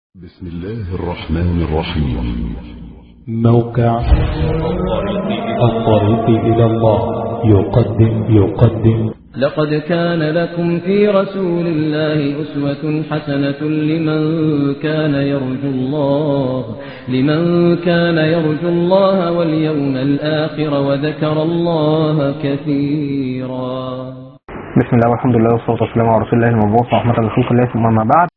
بسم الله الرحمن الرحيم موقع الطريق إلى الله يقدم يقدم لقد كان لكم في رسول الله أسوة حسنة لمن كان يرجو الله لمن كان يرجو الله واليوم الآخر وذكر الله كثيرا بسم الله والحمد لله والصلاة والسلام على رسول الله المبعوث رحمة لخلق الله ثم ما بعد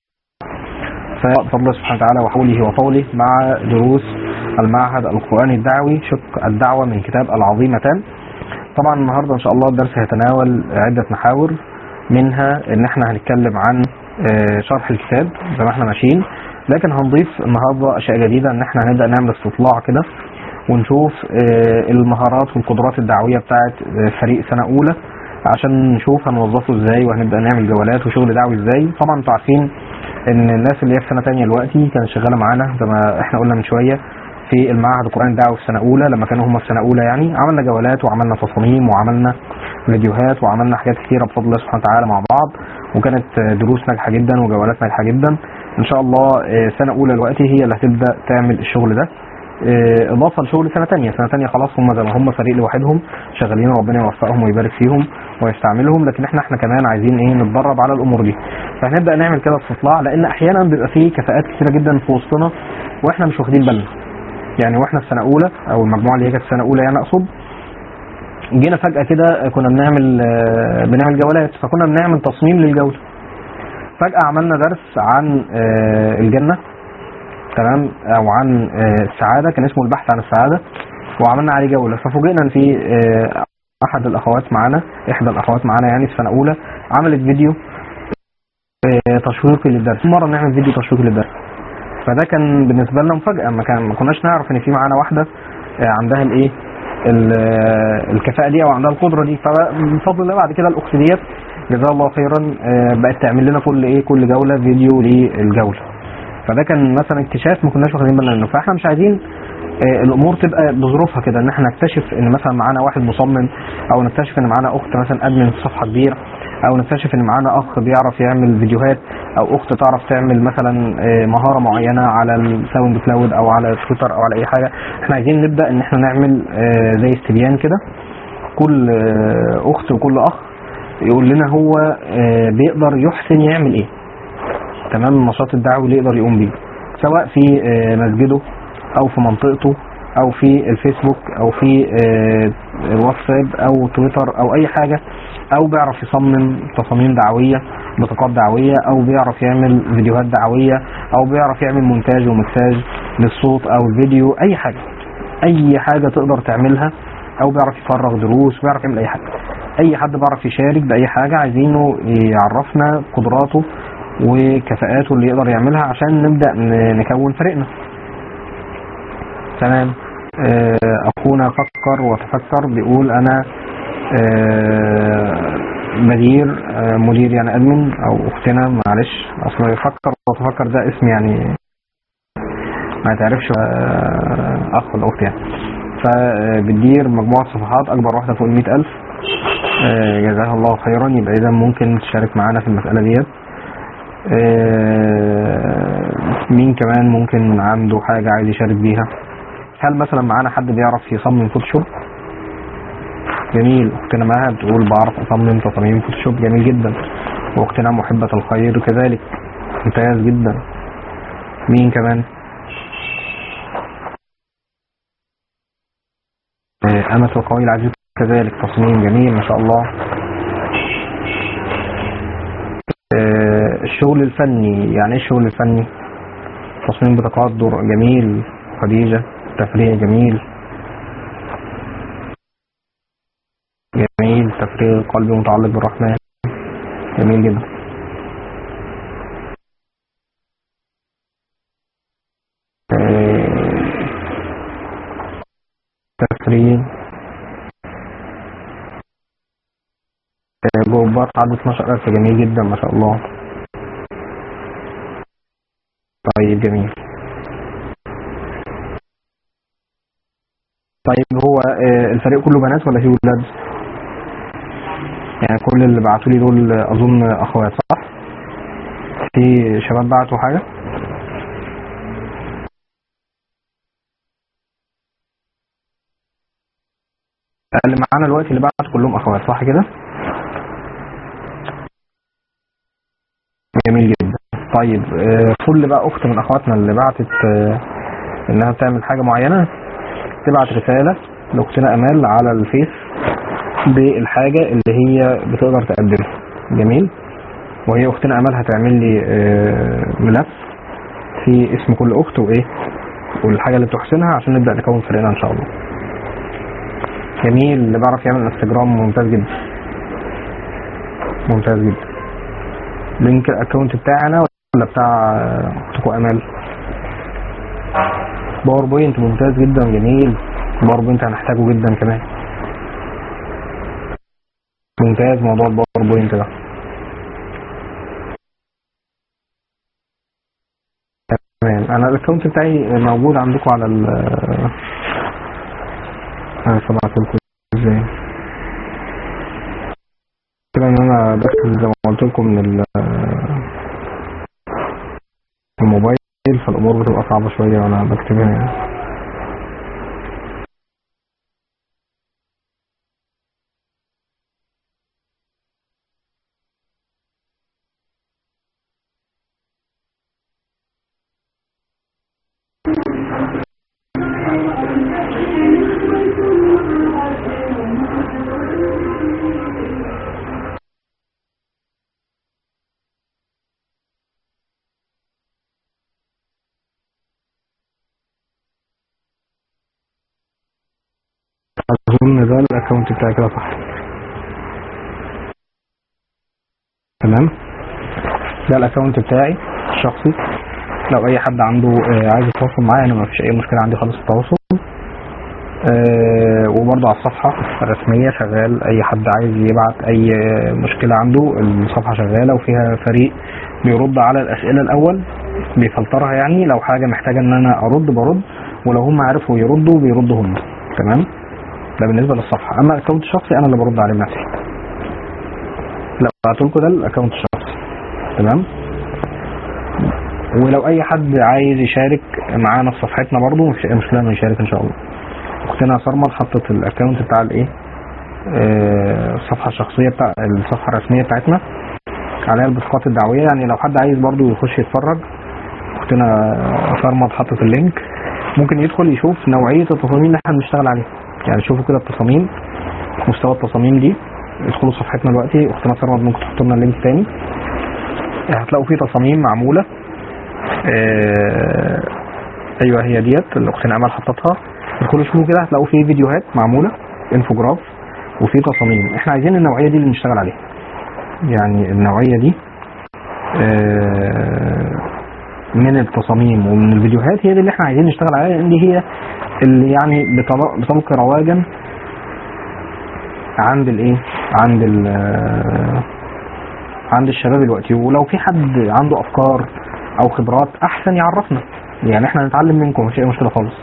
فبفضل الله سبحانه وتعالى وحوله وطوله مع دروس المعهد القرآني الدعوي شق الدعوة من كتاب العظيمتان طبعا النهاردة إن شاء الله الدرس هيتناول عدة محاور منها إن احنا هنتكلم عن آه، شرح الكتاب زي ما احنا ماشيين لكن هنضيف النهاردة أشياء جديدة إن احنا هنبدأ نعمل استطلاع كده ونشوف آه، المهارات والقدرات الدعوية بتاعت آه، فريق سنة أولى عشان نشوف هنوظفه ازاي وهنبدأ نعمل جولات وشغل دعوي ازاي طبعا انتوا عارفين ان الناس اللي هي في سنة تانية دلوقتي كانت شغالة معانا زي ما احنا قلنا من شوية في المعهد القرآني الدعوي في سنة أولى لما كانوا هم في سنة أولى يعني عملنا جولات وعملنا تصاميم وعملنا فيديوهات وعملنا حاجات كتيرة بفضل الله سبحانه وتعالى مع بعض وكانت آه، دروس ناجحة جدا وجولات ناجحة جدا إن شاء الله آه، سنة أولى دلوقتي هي اللي هتبدأ تعمل الشغل ده آه، اضافه لشغل سنه تانية سنه تانية خلاص هم زي ما هم فريق لوحدهم شغالين ربنا يوفقهم ويبارك فيهم ويستعملهم لكن احنا احنا كمان عايزين ايه نتدرب على الامور دي فهنبدا نعمل كده استطلاع لان احيانا بيبقى فيه كفاءات كتيره جدا في وسطنا واحنا مش واخدين بالنا يعني واحنا في سنه اولى او المجموعه اللي هي كانت في سنه اولى يعني اقصد جينا فجاه كده كنا بنعمل آه، بنعمل جولات فكنا بنعمل تصميم للجوله فجاه عملنا درس عن آه، الجنه تمام او عن آه، السعاده كان اسمه البحث عن السعاده وعملنا عليه جوله ففوجئنا ان في آه، احد الاخوات معانا احدى الاخوات معانا يعني في سنه اولى عملت فيديو آه، تشويقي للدرس مره نعمل فيديو تشويقي للدرس فده كان بالنسبه لنا مفاجاه ما كان ما كناش نعرف ان في معانا واحده آه، عندها الايه ال- آه، الكفاءه دي او عندها القدره دي فبفضل الله بعد كده الاخت ديت جزاها الله خيرا آه، بقت تعمل لنا كل ايه كل جوله فيديو للجوله فده كان مثلا اكتشاف ما كناش واخدين بالنا منه فاحنا مش عايزين آه، الامور تبقى بظروفها كده ان احنا نكتشف ان مثلا معانا واحد مصمم او نكتشف ان معانا اخت مثلا ادمن في صفحه كبيره او نكتشف ان معانا اخ بيعرف يعمل فيديوهات او اخت تعرف تعمل مثلا آه، مهاره معينه على الساوند كلاود او على تويتر او على اي حاجه احنا عايزين نبدا ان احنا نعمل آه، زي استبيان كده كل آه، اخت وكل اخ يقول لنا هو آه، بيقدر يحسن يعمل ايه تمام النشاط الدعوي اللي يقدر يقوم بيه سواء في آه، مسجده او في منطقته او في الفيسبوك او في آه، الواتساب او تويتر او اي حاجه او بيعرف يصمم تصاميم دعويه بطاقات دعويه او بيعرف يعمل فيديوهات دعويه او بيعرف يعمل مونتاج ومكساج للصوت او الفيديو اي حاجه اي حاجه تقدر تعملها او بيعرف يفرغ دروس بيعرف يعمل اي حاجه اي حد بيعرف يشارك باي حاجه عايزينه يعرفنا قدراته وكفاءاته اللي يقدر يعملها عشان نبدا ن- نكون فريقنا تمام آه، اخونا فكر وتفكر بيقول انا آه، مدير آه، مدير يعني ادمن او اختنا معلش اصل يفكر وتفكر ده اسم يعني ما تعرفش آه، اخ ولا اخت يعني فبتدير مجموعه صفحات اكبر واحده فوق ال 100000 آه، جزاها الله خيرا يبقى اذا ممكن تشارك معانا في المساله ديت آه، مين كمان ممكن عنده حاجة عايز يشارك بيها هل مثلا معانا حد بيعرف يصمم فوتوشوب جميل اختنا مها بتقول بعرف اصمم تصاميم فوتوشوب جميل جدا واختنا محبة الخير كذلك ممتاز جدا مين كمان آه، أمة القوي العزيز كذلك تصميم جميل ما شاء الله آه، الشغل الفني يعني ايه الشغل الفني تصميم بطاقات دور جميل خديجة تفريغ جميل جميل تفريغ قلبي متعلق بالرحمن جميل جدا آه، تفريغ آه، جروبات عدد 12000 جميل جدا ما شاء الله طيب جميل طيب هو آه، الفريق كله بنات ولا فيه ولاد؟ يعني كل اللي بعتوا لي دول آه، اظن اخوات صح؟ في شباب بعتوا حاجة؟ اللي معانا دلوقتي اللي بعت كلهم اخوات صح كده جميل جدا طيب آه، كل بقى اخت من اخواتنا اللي بعتت آه، انها بتعمل حاجه معينه تبعت رساله لاختنا امال على الفيس بالحاجه اللي هي بتقدر تقدمها جميل وهي اختنا امال هتعمل لي آه، ملف في اسم كل اخت وايه والحاجه اللي بتحسنها عشان نبدا نكون فريقنا ان شاء الله جميل اللي بيعرف يعمل انستجرام ممتاز جدا ممتاز جدا لينك الاكونت بتاعنا ولا بتاع اختكم امال باوربوينت ممتاز جدا جميل باوربوينت هنحتاجه جدا كمان ممتاز موضوع الباوربوينت ده تمام انا الاكونت بتاعي موجود عندكم على ال انا سمعت لكم ازاي كده ان انا بكتب زي ما قلت لكم من ال- الموبايل فالامور بتبقى صعبه شويه وانا بكتبها يعني اظن ده الاكونت بتاعي كده صح تمام ده الاكونت بتاعي الشخصي لو اي حد عنده آه، عايز يتواصل معايا انا ما فيش اي مشكله عندي خالص في التواصل آه، وبرضه على الصفحه الرسميه شغال اي حد عايز يبعت اي مشكله عنده الصفحه شغاله وفيها فريق بيرد على الاسئله الاول بيفلترها يعني لو حاجه محتاجه ان انا ارد برد ولو هم عرفوا يردوا بيردوا هم تمام ده بالنسبه للصفحه اما الاكونت الشخصي انا اللي برد عليه بنفسي لو بعت لكم ده الاكونت الشخصي تمام ولو اي حد عايز يشارك معانا في صفحتنا برضو مفيش اي مشكله انه يشارك ان شاء الله اختنا سرمر حطت الاكونت بتاع الايه آه، الصفحه الشخصيه بتاع الصفحه الرسميه بتاعتنا عليها البطاقات الدعويه يعني لو حد عايز برضو يخش يتفرج اختنا سرمر حطت اللينك ممكن يدخل يشوف نوعيه التصاميم اللي احنا بنشتغل عليها يعني شوفوا كده التصاميم مستوى التصاميم دي ادخلوا صفحتنا دلوقتي اختنا سرمد ممكن تحط لنا اللينك تاني هتلاقوا فيه تصاميم معموله آه ايوه هي ديت اللي اختنا امل حطتها ادخلوا شوفوا كده هتلاقوا فيه فيديوهات معموله انفوجراف وفي تصاميم احنا عايزين النوعيه دي اللي نشتغل عليها يعني النوعيه دي آه من التصاميم ومن الفيديوهات هي دي اللي احنا عايزين نشتغل عليها لان دي هي اللي يعني بتل- بتلقي رواجا عند الايه عند ال عند الشباب دلوقتي ولو في حد عنده افكار او خبرات احسن يعرفنا يعني احنا نتعلم منكم مفيش اي مشكله خالص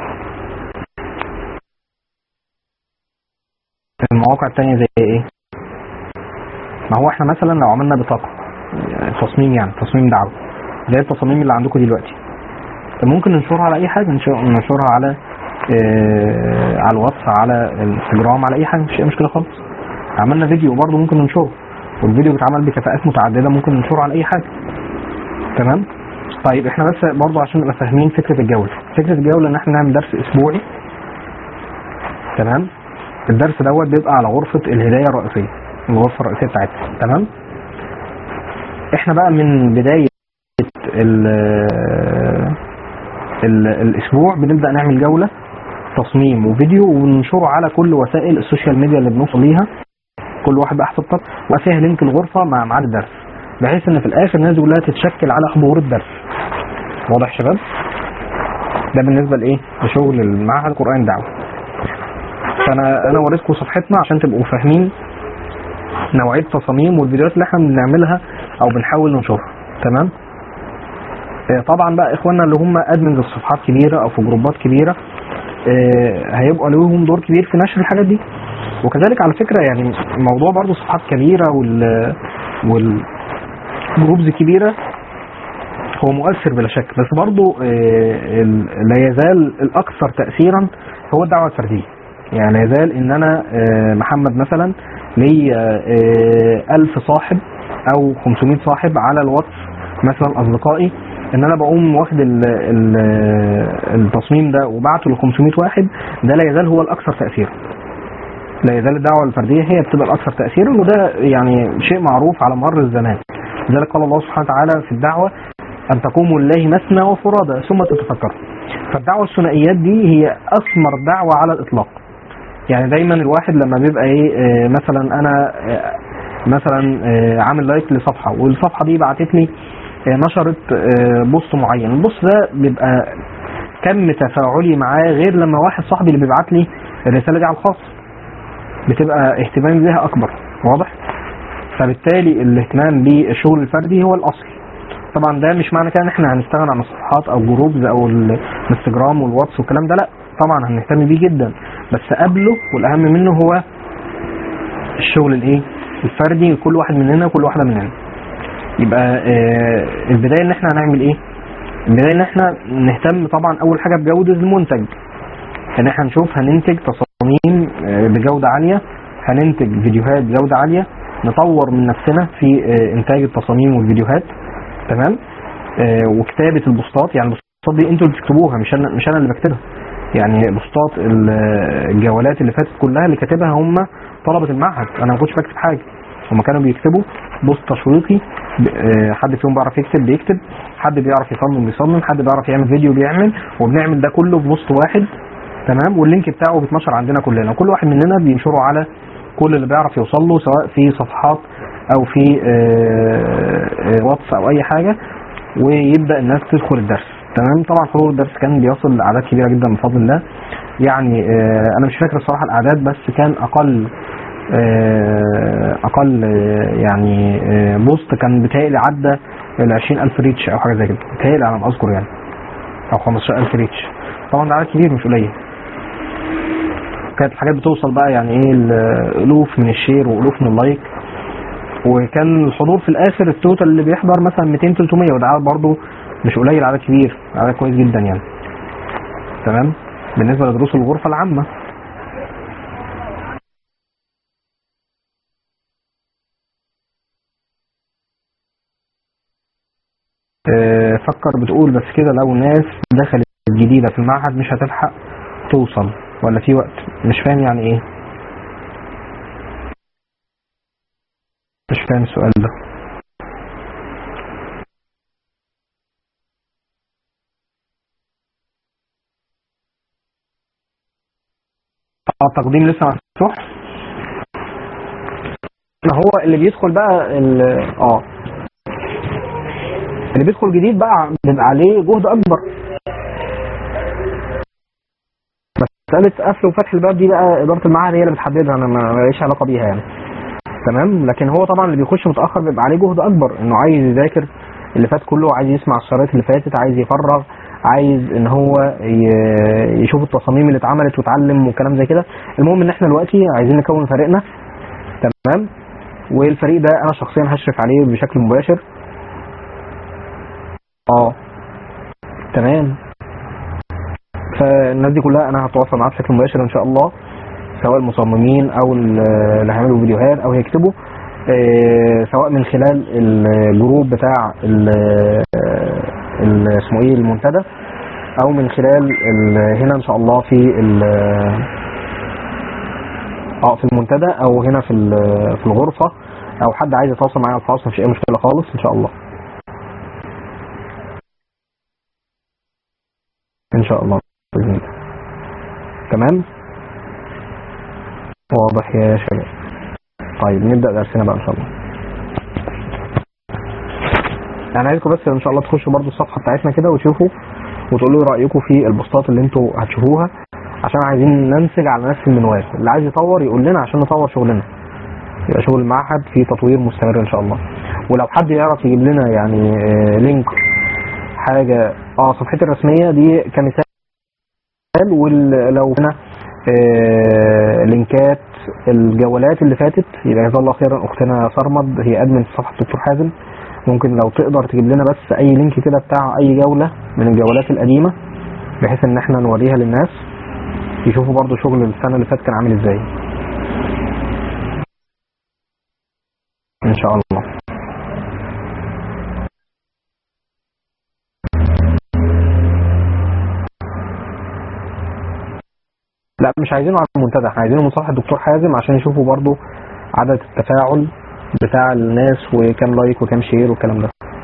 المواقع التانية زي ايه ما هو احنا مثلا لو عملنا بطاقة يعني تصميم يعني تصميم دعوة زي التصاميم اللي عندكم دلوقتي ممكن ننشرها على اي حاجة ننشر- ننشرها على آه على الواتس على الانستجرام على اي حاجة مفيش اي مشكلة خالص عملنا فيديو برضه ممكن ننشره والفيديو بيتعمل بكفاءات متعددة ممكن ننشره على اي حاجة تمام طيب احنا بس برضه عشان نبقى فاهمين فكرة الجولة فكرة الجولة ان احنا نعمل درس اسبوعي تمام الدرس دوت بيبقى على غرفة الهداية الرئيسية الغرفة الرئيسية بتاعتنا تمام احنا بقى من بداية ال ال الاسبوع بنبدأ نعمل جولة تصميم وفيديو وننشره على كل وسائل السوشيال ميديا اللي بنوصل ليها كل واحد بقى حاطط وفيها فيها لينك الغرفة مع ميعاد الدرس بحيث ان في الاخر الناس دي كلها تتشكل على حضور الدرس واضح يا شباب ده بالنسبة لايه لشغل المعهد القرآن دعوة فانا انا وريتكم صفحتنا عشان تبقوا فاهمين نوعيه التصاميم والفيديوهات اللي احنا بنعملها او بنحاول ننشرها تمام آه، طبعا بقى اخواننا اللي هم ادمنز في صفحات كبيره او في جروبات كبيره آه، هيبقى لهم دور كبير في نشر الحاجات دي وكذلك على فكره يعني موضوع برضو صفحات كبيره وال والجروبز كبيره هو مؤثر بلا شك بس برضو آه، ال- لا يزال الاكثر تاثيرا هو الدعوه الفرديه يعني لا يزال ان انا آه، محمد مثلا ليا آه، 1000 صاحب او 500 صاحب على الواتس مثلا اصدقائي ان انا بقوم واخد ال ال التصميم ده وبعته ل 500 واحد ده لا يزال هو الاكثر تاثيرا لا يزال الدعوه الفرديه هي بتبقى الاكثر تاثيرا وده يعني شيء معروف على مر الزمان لذلك قال الله سبحانه وتعالى في الدعوه ان تقوموا لله مثنى وفرادى ثم تتفكروا فالدعوه الثنائيات دي هي اثمر دعوه على الاطلاق يعني دايما الواحد لما بيبقى ايه آه، مثلا انا آه، مثلا آه، عامل لايك لصفحه والصفحه دي بعتت لي آه، نشرت آه، بوست معين البوست ده بيبقى كم تفاعلي معاه غير لما واحد صاحبي اللي بيبعت لي الرساله دي على الخاص بتبقى اهتمامي بيها اكبر واضح فبالتالي الاهتمام بالشغل الفردي هو الاصل طبعا ده مش معنى كده ان احنا هنستغنى عن الصفحات او جروبز او الانستجرام والواتس والكلام ده لا طبعا هنهتم بيه جدا بس قبله والاهم منه هو الشغل الايه الفردي لكل واحد مننا وكل واحده مننا يبقى آه البدايه ان احنا هنعمل ايه البدايه ان احنا نهتم طبعا اول حاجه بجوده المنتج ان احنا نشوف هننتج تصاميم آه، بجوده عاليه هننتج فيديوهات بجوده عاليه نطور من نفسنا في آه، انتاج التصاميم والفيديوهات تمام آه، وكتابه البوستات يعني البوستات دي انتوا اللي بتكتبوها مش انا مش انا اللي بكتبها يعني بوستات ال- الجولات اللي فاتت كلها اللي كاتبها هم طلبه المعهد انا ما كنتش بكتب حاجه هم كانوا بيكتبوا بوست تشويقي ب- آه، حد فيهم بيعرف يكتب بيكتب حد بيعرف يصمم بيصمم حد بيعرف يعمل فيديو بيعمل وبنعمل ده كله في بوست واحد تمام واللينك بتاعه بيتنشر عندنا كلنا وكل واحد مننا بينشره على كل اللي بيعرف يوصل له سواء في صفحات او في آه، آه، واتس او اي حاجه ويبدا الناس تدخل الدرس تمام طبعا حضور الدرس كان بيصل لاعداد كبيره جدا بفضل الله يعني آه، انا مش فاكر الصراحه الاعداد بس كان اقل آه، اقل آه، يعني آه، بوست كان بيتهيألي عدى ال 20000 ريتش او حاجه زي كده بيتهيألي على ما اذكر يعني او 15000 ريتش طبعا ده عدد كبير مش قليل كانت الحاجات بتوصل بقى يعني ايه الالوف من الشير والوف من اللايك وكان الحضور في الاخر التوتال اللي بيحضر مثلا 200 300 وده عدد برضه مش قليل عدد كبير عدد كويس جدا يعني تمام بالنسبه لدروس الغرفه العامه آه، فكر بتقول بس كده لو ناس دخلت جديدة في المعهد مش هتلحق توصل ولا في وقت مش فاهم يعني ايه مش فاهم السؤال ده اه التقديم لسه مفتوح ما هو اللي بيدخل بقى ال- اه اللي بيدخل جديد بقى بيبقى عليه جهد اكبر مسألة قفل وفتح الباب دي بقى إدارة المعهد هي اللي بتحددها أنا ما ماليش علاقة بيها يعني تمام لكن هو طبعا اللي بيخش متأخر بيبقى عليه جهد أكبر إنه عايز يذاكر اللي فات كله عايز يسمع الشرايط اللي فاتت عايز يفرغ عايز إن هو ي- يشوف التصاميم اللي اتعملت ويتعلم وكلام زي كده المهم إن إحنا دلوقتي عايزين نكون فريقنا تمام والفريق ده أنا شخصيا هشرف عليه بشكل مباشر اه تمام فالناس دي كلها انا هتواصل معاها بشكل مباشر ان شاء الله سواء المصممين او ال- اللي هيعملوا فيديوهات او هيكتبوا آه، سواء من خلال الجروب بتاع ال- ال- اسمه ايه المنتدى او من خلال ال- هنا ان شاء الله في ال- اه في المنتدى او هنا في ال- في الغرفه او حد عايز يتواصل معايا على الخاص مفيش اي مشكله خالص ان شاء الله ان شاء الله باذن الله تمام واضح يا شباب طيب نبدا درسنا بقى ان شاء الله انا عايزكم بس ان شاء الله تخشوا برضو الصفحه بتاعتنا كده وتشوفوا وتقولوا لي رايكم في البوستات اللي انتوا هتشوفوها عشان عايزين ننسج على نفس المنوال اللي عايز يطور يقول لنا عشان نطور شغلنا يبقى شغل المعهد في تطوير مستمر ان شاء الله ولو حد يعرف يجيب لنا يعني آه، لينك حاجه اه صفحتي الرسميه دي كمثال ولو هنا آه، لينكات الجولات اللي فاتت يبقى جزاه الله خيرا اختنا صرمد هي ادمن في صفحه الدكتور حازم ممكن لو تقدر تجيب لنا بس اي لينك كده بتاع اي جوله من الجولات القديمه بحيث ان احنا نوريها للناس يشوفوا برضو شغل السنة اللي فاتت كان عامل ازاي ان شاء الله لا مش عايزينه على المنتدى احنا عايزينه من صفحة الدكتور حازم عشان يشوفوا برضو عدد التفاعل بتاع الناس وكام لايك وكام شير والكلام ده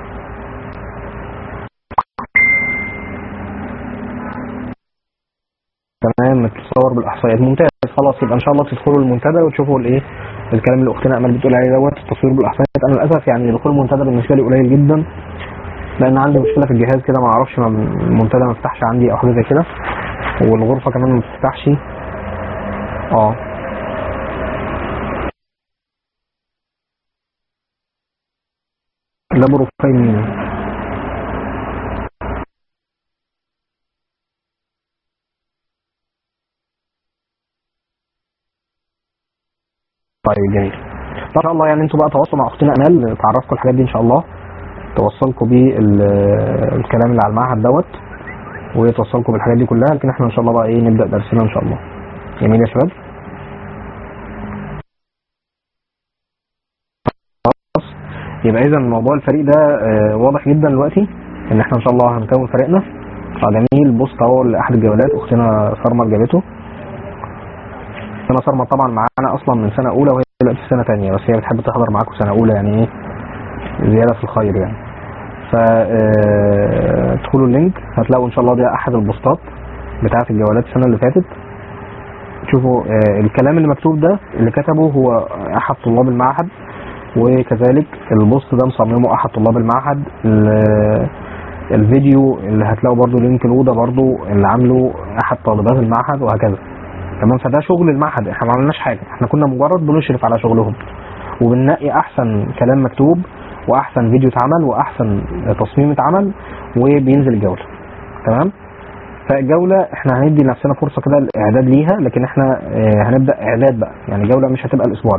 تمام متصور بالاحصائيات ممتاز خلاص يبقى ان شاء الله تدخلوا المنتدى وتشوفوا الايه الكلام اللي اختنا امل بتقول عليه دوت التصوير بالاحصائيات انا للاسف يعني دخول المنتدى بالنسبه لي قليل جدا لان عندي مشكله في الجهاز كده ما اعرفش ما- المنتدى ما فتحش عندي او حاجه زي كده والغرفه كمان ما بتفتحش اه ده بروفايل مين طيب جميل ان شاء الله يعني انتوا بقى تواصلوا مع اختنا امال تعرفكم الحاجات دي ان شاء الله توصلكم بالكلام اللي على المعهد دوت وتوصلكم بالحاجات دي كلها لكن احنا ان شاء الله بقى ايه نبدا درسنا ان شاء الله جميل يا شباب خلاص يبقى اذا موضوع الفريق ده آه، واضح جدا دلوقتي ان احنا ان شاء الله هنكون فريقنا اه جميل بوست اهو لاحد الجولات اختنا سرمر جابته اختنا سرمر طبعا معانا اصلا من سنه اولى وهي دلوقتي في سنه ثانيه بس هي بتحب تحضر معاكم سنه اولى يعني ايه زياده في الخير يعني ف آه، ادخلوا اللينك هتلاقوا ان شاء الله ده احد البوستات بتاعه الجولات السنه اللي فاتت شوفوا آه، الكلام اللي مكتوب ده اللي كتبه هو احد طلاب المعهد وكذلك البوست ده مصممه احد طلاب المعهد ال- الفيديو اللي هتلاقوا برضو لينك الاوضه برضو اللي عامله احد طالبات المعهد وهكذا تمام فده شغل المعهد احنا ما عملناش حاجه احنا كنا مجرد بنشرف على شغلهم وبننقي احسن كلام مكتوب واحسن فيديو اتعمل واحسن تصميم اتعمل وبينزل الجوله تمام فالجوله احنا هندي لنفسنا فرصه كده الاعداد ليها لكن احنا اه، هنبدا اعداد بقى يعني الجوله مش هتبقى الاسبوع ده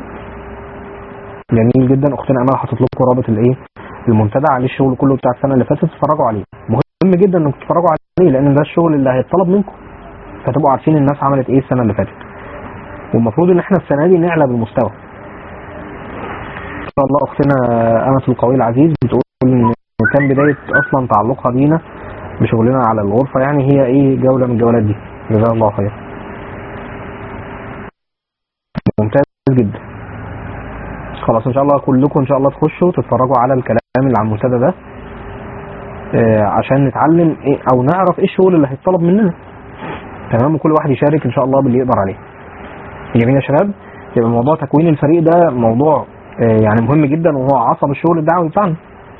جميل جدا اختنا امال حاطط لكم رابط الايه المنتدى عليه الشغل كله بتاع السنه اللي فاتت تتفرجوا عليه مهم جدا انكم تتفرجوا عليه لان ده الشغل اللي هيتطلب منكم فتبقوا عارفين الناس عملت ايه السنه اللي فاتت والمفروض ان احنا السنه دي نعلى بالمستوى ان شاء الله اختنا امل القوي العزيز بتقول ان كان بدايه اصلا تعلقها بينا بشغلنا على الغرفه يعني هي ايه جوله من الجولات دي جزاها الله خير ممتاز جدا خلاص ان شاء الله كلكم ان شاء الله تخشوا تتفرجوا على الكلام اللي على المنتدى ده آه، عشان نتعلم ايه او نعرف ايه الشغل اللي هيتطلب مننا تمام وكل واحد يشارك ان شاء الله باللي يقدر عليه جميل يا شباب يبقى موضوع تكوين الفريق ده موضوع آه، يعني مهم جدا وهو عصب الشغل الدعوي بتاعنا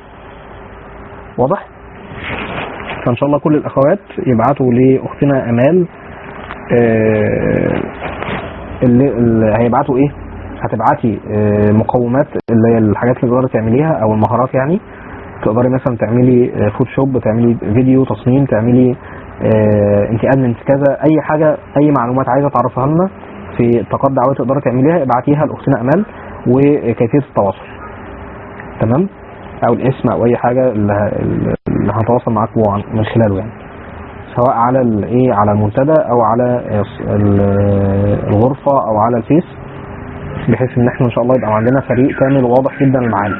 واضح فان شاء الله كل الاخوات يبعتوا لاختنا امال آه، اللي, اللي هيبعتوا ايه هتبعتي آه، مقومات اللي هي الحاجات اللي تقدري تعمليها او المهارات يعني تقدري مثلا تعملي آه، فوتوشوب تعملي فيديو تصميم تعملي آه، انت ادمنت كذا اي حاجه اي معلومات عايزه تعرفها لنا في طاقات دعويه تقدري تعمليها ابعتيها لاختنا امال وكيفيه التواصل تمام او الاسم او اي حاجه اللي ه- اللي هتواصل معاكم عن- من خلاله يعني سواء على الايه على المنتدى او على الص- ال- الغرفه او على الفيس بحيث ان احنا ان شاء الله يبقى عندنا فريق كامل واضح جدا معانا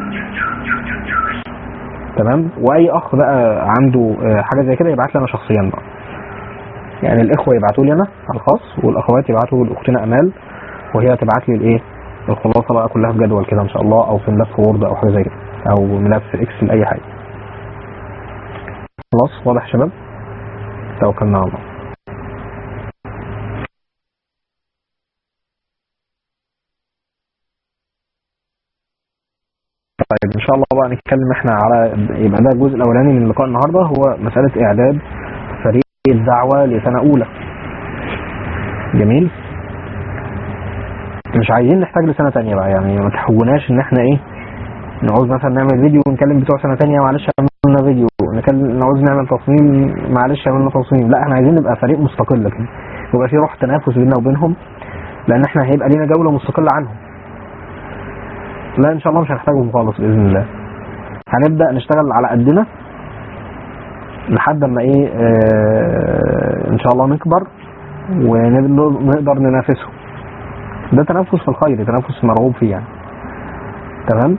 تمام واي اخ بقى عنده آه، حاجه زي كده يبعت لي انا شخصيا بقى يعني الاخوه يبعتوا لي انا على الخاص والاخوات يبعتوا لاختنا امال وهي تبعت لي الايه الخلاصه بقى كلها في جدول كده ان شاء الله او في ملف وورد او حاجه زي كده او ملف اكسل اي حاجه خلاص واضح يا شباب توكلنا على الله طيب ان شاء الله بقى نتكلم احنا على يبقى ده الجزء الاولاني من لقاء النهارده هو مساله اعداد فريق الدعوه لسنه اولى جميل مش عايزين نحتاج لسنه تانية بقى يعني ما تحوجوناش ان احنا ايه نعوز مثلا نعمل فيديو ونكلم بتوع سنه تانية معلش عملنا فيديو نكلم نعوز نعمل تصميم معلش عملنا تصميم لا احنا عايزين نبقى فريق مستقل كده يبقى في روح تنافس بيننا وبينهم لان احنا هيبقى لينا جوله مستقله عنهم لا ان شاء الله مش هنحتاجهم خالص باذن الله هنبدا نشتغل على قدنا لحد ما ايه آه ان شاء الله نكبر ونقدر ننافسه ده تنافس في الخير تنافس مرغوب فيه يعني تمام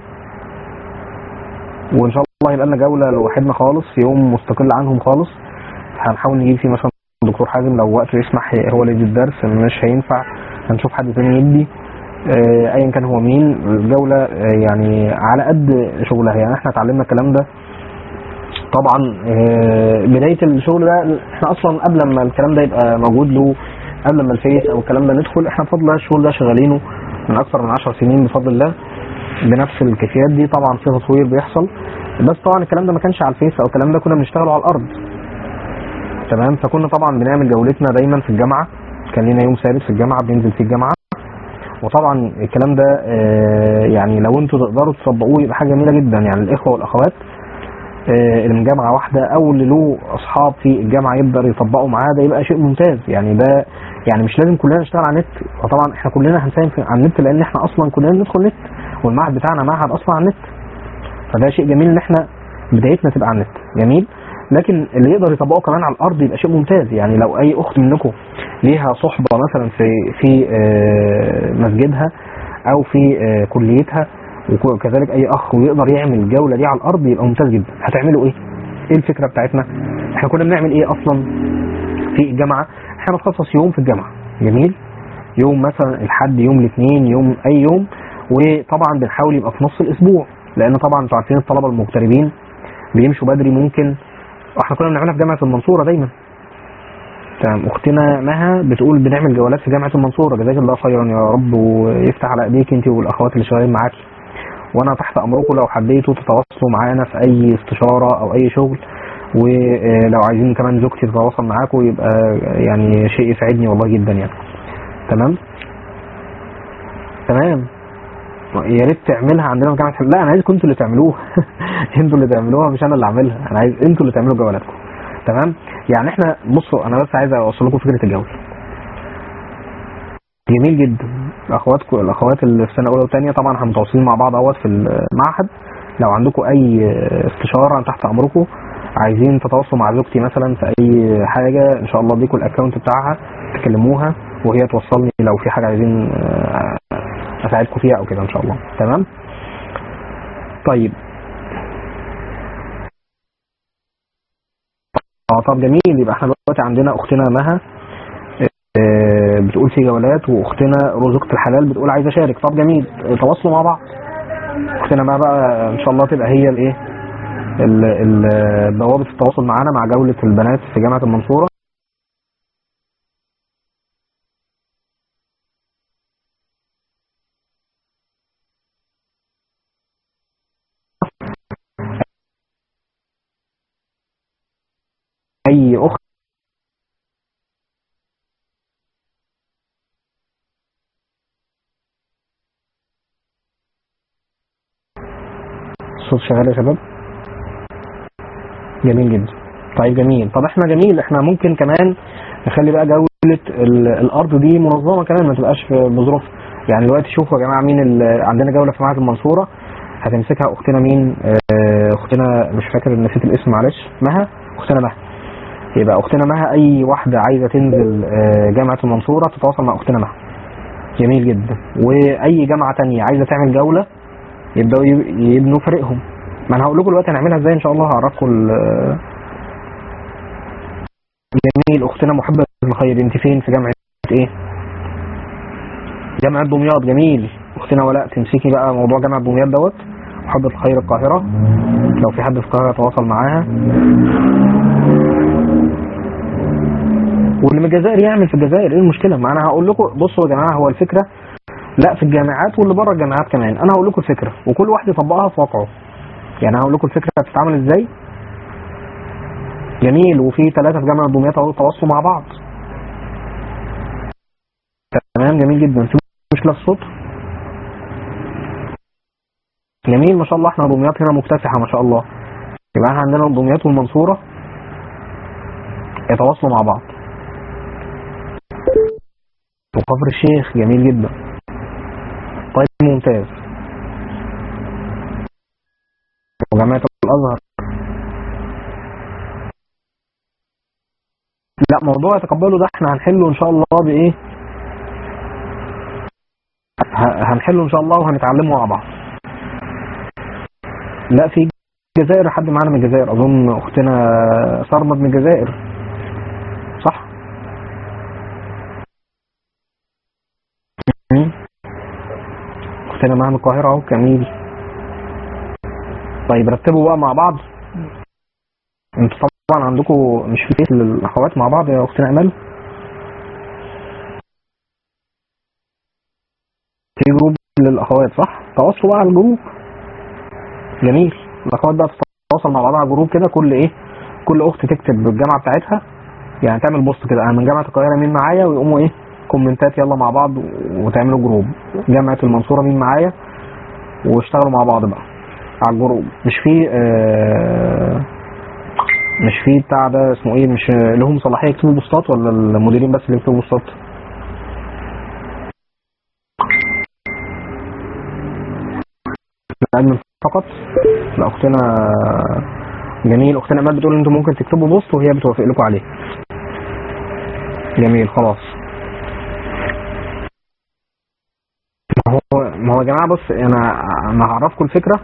وان شاء الله يبقى لنا جوله لوحدنا خالص في يوم مستقل عنهم خالص هنحاول نجيب فيه مثلا دكتور حازم لو وقته يسمح هو اللي يدي الدرس مش هينفع هنشوف حد تاني يدي آه، ايا كان هو مين الجوله آه، يعني على قد شغلها يعني احنا اتعلمنا الكلام ده طبعا آه، بدايه الشغل ده احنا اصلا قبل ما الكلام ده يبقى موجود له قبل ما الفيس او الكلام ده ندخل احنا بفضل الله الشغل ده شغالينه من اكثر من 10 سنين بفضل الله بنفس الكيفيات دي طبعا في تطوير بيحصل بس طبعا الكلام ده ما كانش على الفيس او الكلام ده كنا بنشتغله على الارض تمام فكنا طبعا بنعمل جولتنا دايما في الجامعه كان لنا يوم ثابت في الجامعه بننزل فيه الجامعه وطبعا الكلام ده آه، يعني لو انتوا تقدروا تطبقوه يبقى حاجه جميله جدا يعني الاخوه والاخوات آه، اللي من جامعه واحده او اللي له اصحاب في الجامعه يقدر يطبقوا معاه ده يبقى شيء ممتاز يعني ده يعني مش لازم كلنا نشتغل على النت وطبعا احنا كلنا هنساهم في- على النت لان احنا اصلا كلنا بندخل نت والمعهد بتاعنا معهد اصلا على النت فده شيء جميل ان احنا بدايتنا تبقى على النت جميل لكن اللي يقدر يطبقه كمان على الارض يبقى شيء ممتاز يعني لو اي اخت منكم ليها صحبه مثلا في في آه، مسجدها او في آه، كليتها وكذلك اي اخ ويقدر يعمل الجوله دي على الارض يبقى ممتاز جدا هتعملوا ايه ايه الفكره بتاعتنا احنا كنا بنعمل ايه اصلا في الجامعه احنا بنخصص يوم في الجامعه جميل يوم مثلا الحد يوم الاثنين يوم اي يوم وطبعا بنحاول يبقى في نص الاسبوع لان طبعا انتوا عارفين الطلبه المغتربين بيمشوا بدري ممكن احنا كنا بنعملها في جامعه المنصوره دايما تمام اختنا مها بتقول بنعمل جولات في جامعه المنصوره جزاك الله خيرا يا رب ويفتح على ايديك انت والاخوات اللي شغالين معاكي وانا تحت امركم لو حبيتوا تتواصلوا معانا في اي استشاره او اي شغل ولو عايزين كمان زوجتي تتواصل معاكم يبقى يعني شيء يسعدني والله جدا يعني تمام تمام يا ريت تعملها عندنا في جامعه حلوان. لا انا عايزكم انتوا اللي تعملوها انتوا اللي تعملوها مش انا اللي اعملها انا عايز انتوا اللي تعملوا جولاتكم تمام يعني احنا بصوا انا بس عايز اوصل لكم فكره الجوله جميل جدا اخواتكم الاخوات اللي في سنه اولى وثانيه طبعا احنا متواصلين مع بعض اهوت في المعهد لو عندكم اي استشاره أنا تحت امركم عايزين تتواصلوا مع زوجتي مثلا في اي حاجه ان شاء الله اديكم الاكونت بتاعها تكلموها وهي توصلني لو في حاجه عايزين آه، اساعدكم فيها او كده ان شاء الله تمام طيب اه طب جميل يبقى احنا دلوقتي عندنا اختنا مها آه، بتقول في جولات واختنا رزقة الحلال بتقول عايزه اشارك طب جميل آه، تواصلوا مع بعض اختنا مها بقى ان شاء الله تبقى هي الايه ال- ال- بوابه التواصل معانا مع جوله البنات في جامعه المنصوره اي اخت الصوت شغال يا شباب جميل جدا طيب جميل طب احنا جميل احنا ممكن كمان نخلي بقى جولة ال- الارض دي منظمة كمان ما تبقاش في بظروف يعني دلوقتي شوفوا يا جماعة مين ال- عندنا جولة في معهد المنصورة هتمسكها اختنا مين اه، اختنا مش فاكر نسيت الاسم معلش مها اختنا مها يبقى اختنا مها اي واحدة عايزة تنزل اه، جامعة المنصورة تتواصل مع اختنا مها جميل جدا واي جامعة تانية عايزة تعمل جولة يبداوا يب- يبنوا فريقهم ما انا هقول لكم دلوقتي هنعملها ازاي ان شاء الله هعرفكم ال- جميل اختنا محبة الخير انت فين في جامعة ايه جامعة دمياط جميل اختنا ولاء تمسكي بقى موضوع جامعة دمياط دوت محبة الخير القاهرة لو في حد في القاهرة يتواصل معاها واللي من الجزائر يعمل في الجزائر ايه المشكلة ما انا هقول لكم بصوا يا جماعة هو الفكرة لا في الجامعات واللي بره الجامعات كمان انا هقول لكم الفكرة وكل واحد يطبقها في واقعه يعني هقول لكم الفكرة بتتعمل ازاي جميل وفي ثلاثة في جامعة دمياط اهو تواصلوا مع بعض تمام جميل جدا في مشكلة في الصوت جميل ما شاء الله احنا دمياط هنا مكتسحة ما شاء الله يبقى احنا عندنا دمياط والمنصورة يتواصلوا مع بعض وكفر الشيخ جميل جدا طيب ممتاز وجامعة الأزهر لا موضوع يتقبله ده احنا هنحله ان شاء الله بايه ه- هنحله ان شاء الله وهنتعلمه مع بعض لا في الجزائر حد معانا من الجزائر اظن اختنا صرمد من الجزائر صح مم. اختنا معانا من القاهره اهو جميل طيب رتبوا بقى مع بعض انتوا طبعا عندكم مش في فيس للاخوات مع بعض يا اختنا امال في جروب للاخوات صح تواصلوا بقى على الجروب جميل الاخوات بقى تتواصل مع بعضها على الجروب كده كل ايه كل اخت تكتب الجامعه بتاعتها يعني تعمل بوست كده انا من جامعه القاهره مين معايا ويقوموا ايه كومنتات يلا مع بعض وتعملوا جروب جامعه المنصوره مين معايا واشتغلوا مع بعض بقى على الجروب مش في آه مش في بتاع ده اسمه ايه مش لهم صلاحيه يكتبوا بوستات ولا المديرين بس اللي يكتبوا بوستات الادمن فقط لا اختنا جميل اختنا امال بتقول انتوا ممكن تكتبوا بوست وهي بتوافق لكم عليه جميل خلاص ما هو ما هو يا جماعه بص انا انا هعرفكم الفكره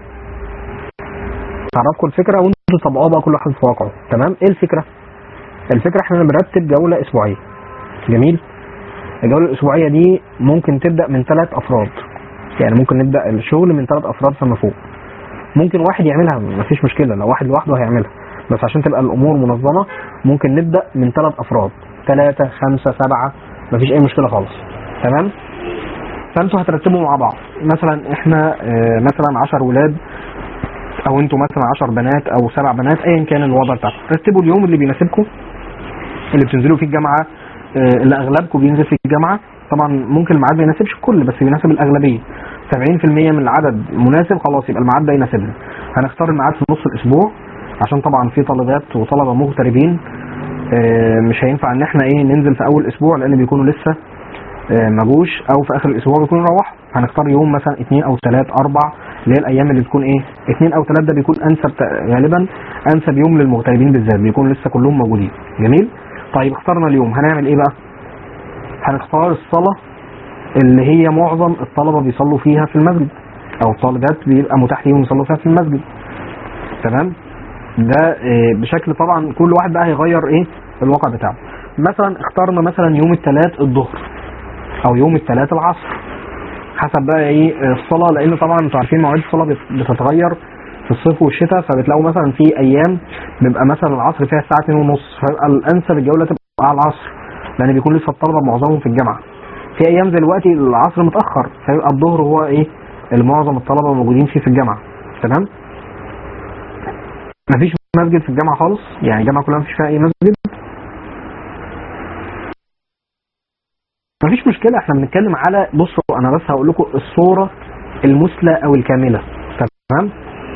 هعرفكم الفكره وانتوا طبقوها بقى كل واحد في واقعه تمام ايه الفكره الفكره احنا بنرتب جوله اسبوعيه جميل الجوله الاسبوعيه دي ممكن تبدا من ثلاث افراد يعني ممكن نبدا الشغل من ثلاث افراد فما فوق ممكن واحد يعملها مفيش مشكله لو واحد لوحده هيعملها بس عشان تبقى الامور منظمه ممكن نبدا من ثلاث افراد ثلاثه خمسه سبعه مفيش اي مشكله خالص تمام فانتوا هترتبوا مع بعض مثلا احنا آه، مثلا 10 ولاد او انتوا مثلا 10 بنات او سبع بنات ايا كان الوضع بتاعكم رتبوا اليوم اللي بيناسبكم اللي بتنزلوا فيه الجامعه آه، اللي اغلبكم بينزل في الجامعه طبعا ممكن الميعاد ما يناسبش الكل بس بيناسب الاغلبيه 70% من العدد مناسب خلاص يبقى الميعاد ده يناسبنا هنختار الميعاد في نص الاسبوع عشان طبعا في طالبات وطلبه مغتربين آه، مش هينفع ان احنا ايه ننزل في اول اسبوع لان بيكونوا لسه آه، ما جوش او في اخر الاسبوع بيكونوا روحوا هنختار يوم مثلا اثنين او ثلاث اربع اللي هي الايام اللي بتكون ايه اثنين او ثلاث ده بيكون انسب ت- غالبا انسب يوم للمغتربين بالذات بيكون لسه كلهم موجودين جميل طيب اخترنا اليوم هنعمل ايه بقى هنختار الصلاه اللي هي معظم الطلبه بيصلوا فيها في المسجد او الطالبات بيبقى متاح ليهم يصلوا فيها في المسجد تمام ده آه، بشكل طبعا كل واحد بقى هيغير ايه الواقع بتاعه مثلا اخترنا مثلا يوم الثلاث الظهر او يوم الثلاث العصر حسب بقى ايه الصلاه لان طبعا انتوا عارفين مواعيد الصلاه بت- بتتغير في الصيف والشتاء فبتلاقوا مثلا في ايام بيبقى مثلا العصر فيها الساعه 2 ونص فيبقى الانسب الجوله تبقى على العصر لان بيكون لسه الطلبه معظمهم في الجامعه في ايام زي دلوقتي العصر متاخر فيبقى الظهر هو ايه اللي معظم الطلبه موجودين فيه في الجامعه تمام مفيش مسجد في الجامعه خالص يعني الجامعه كلها مفيش فيها اي مسجد مفيش مشكله احنا بنتكلم على بصوا انا بس هقول لكم الصوره المثلى او الكامله تمام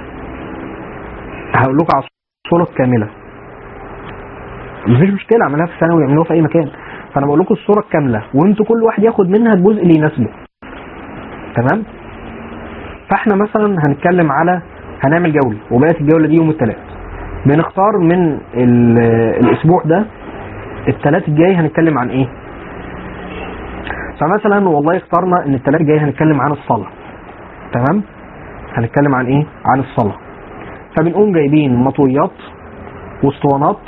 هقول لكم على الصوره الكامله مفيش مشكله اعملها في ثانوي يعملوها في اي مكان فانا بقول لكم الصوره الكامله وانتوا كل واحد ياخد منها الجزء اللي يناسبه تمام فاحنا مثلا هنتكلم على هنعمل جوله وبقت الجوله دي يوم الثلاث بنختار من ال- الاسبوع ده الثلاث الجاي هنتكلم عن ايه فمثلا والله اخترنا ان الثلاث الجاي هنتكلم عن الصلاه تمام هنتكلم عن ايه عن الصلاه فبنقوم جايبين مطويات واسطوانات